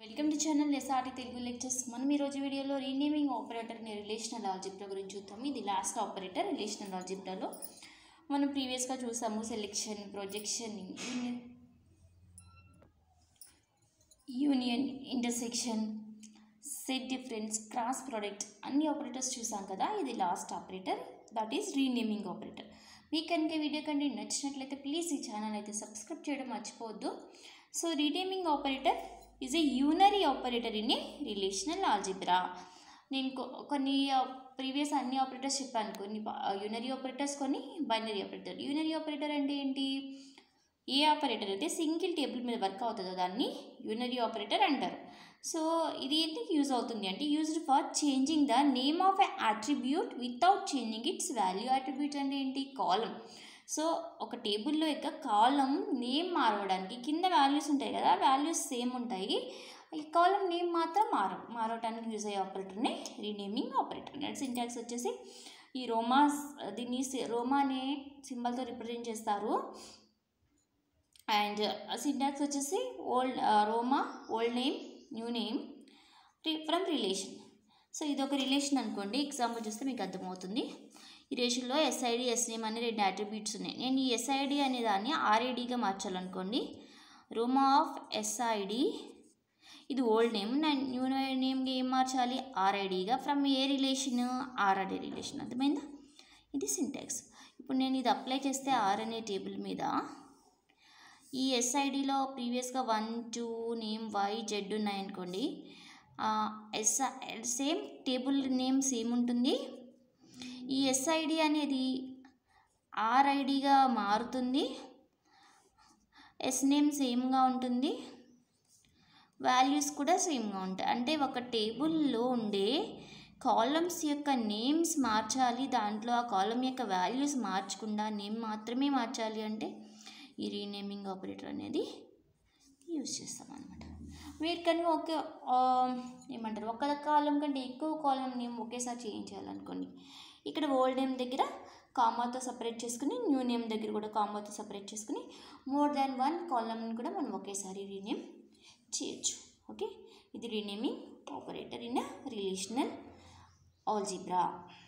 welcome to channel SRT Telugu lectures మనం ఈరోజు వీడియోలో రీనేమింగ్ ఆపరేటర్ని రిలేషనల్ ఆల్జిబ్రా గురించి చూద్దాం ఇది లాస్ట్ ఆపరేటర్ రిలేషనల్ ఆల్జిబ్రాలో మనం ప్రీవియస్గా చూసాము selection projection union union intersection set difference cross product అన్ని ఆపరేటర్స్ చూసాం కదా ఇది last operator that is renaming operator మీకు కనుక ఈ వీడియో కంటే నచ్చినట్లయితే ప్లీజ్ ఈ ఛానల్ అయితే సబ్స్క్రైబ్ చేయడం మర్చిపోవద్దు so renaming operator is a unary operator in a relational algebra నేను కొ- కొన్ని ప్రీవియస్ అన్ని ఆపరేటర్స్ చెప్పాను కొన్ని యూనరీ ఆపరేటర్స్ కొన్ని బైనరీ ఆపరేటర్ యూనరీ ఆపరేటర్ అంటే ఏంటి ఏ ఆపరేటర్ అయితే సింగిల్ టేబుల్ మీద వర్క్ అవుతుందో దాన్ని యూనరీ ఆపరేటర్ అంటారు సో ఇది ఎందుకు యూజ్ అవుతుంది అంటే used for changing the name of a attribute without changing its value attribute అంటే ఏంటి కాలం సో ఒక టేబుల్లో యొక్క కాలం నేమ్ మారవడానికి కింద వాల్యూస్ ఉంటాయి కదా వాల్యూస్ సేమ్ ఉంటాయి ఈ కాలం నేమ్ మాత్రం మార మారవడానికి యూజ్ అయ్యే ఆపరేటర్ని రీనేమింగ్ ఆపరేటర్ నెట్ సింటాక్స్ వచ్చేసి ఈ రోమా దీన్ని సి- రోమా అనే సింబల్తో రిప్రజెంట్ చేస్తారు అండ్ సింటాక్స్ వచ్చేసి old rho old name new name from relation so ఇది ఒక రిలేషన్ అనుకోండి ఎగ్జాంపుల్ చూస్తే మీకు అర్థమవుతుంది ఈ రిలేషన్లో ఎస్ఐడి ఎస్ నేమ్ అనే రెండు అట్రిబ్యూట్స్ ఉన్నాయి నేను ఈ ఎస్ఐడి అనే దాన్ని ఆర్ఐడిగా మార్చాలనుకోండి రోమా ఆఫ్ ఎస్ఐడి ఇది ఓల్డ్ నేమ్ నేను న్యూ నేమ్గా ఏం మార్చాలి ఆర్ఐడిగా from a relation RID relation అర్థమైందా ఇది సింటాక్స్ ఇప్పుడు నేను ఇది అప్లై చేస్తే ఆర్ అనే టేబుల్ మీద ఈ ఎస్ఐడిలో ప్రీవియస్గా one two name Y Z ఉన్నాయనుకోండి S same table name same ఉంటుంది ఈ ఎస్ఐడి అనేది ఆర్ఐడిగా మారుతుంది ఎస్ నేమ్ సేమ్గా ఉంటుంది వాల్యూస్ కూడా సేమ్గా ఉంటాయి అంటే ఒక టేబుల్లో ఉండే కాలమ్స్ యొక్క నేమ్స్ మార్చాలి దాంట్లో ఆ కాలం యొక్క వాల్యూస్ మార్చకుండా నేమ్ మాత్రమే మార్చాలి అంటే ఈ రీనేమింగ్ ఆపరేటర్ అనేది యూజ్ చేస్తాం అనమాట మీరు కనుక ఒకే ఆ, ఏమంటారు ఒక కాలం కంటే ఎక్కువ కాలం నేమ్ ఒకేసారి చేంజ్ చేయాలనుకోండి ఇక్కడ ఓల్డ్ నేమ్ దగ్గర కామాతో సపరేట్ చేసుకుని న్యూ నేమ్ దగ్గర కూడా కామాతో సపరేట్ చేసుకుని మోర్ దాన్ వన్ కాలమ్ని కూడా మనం ఒకేసారి రీనేమ్ చేయొచ్చు ఓకే ఇది renaming operator in relational algebra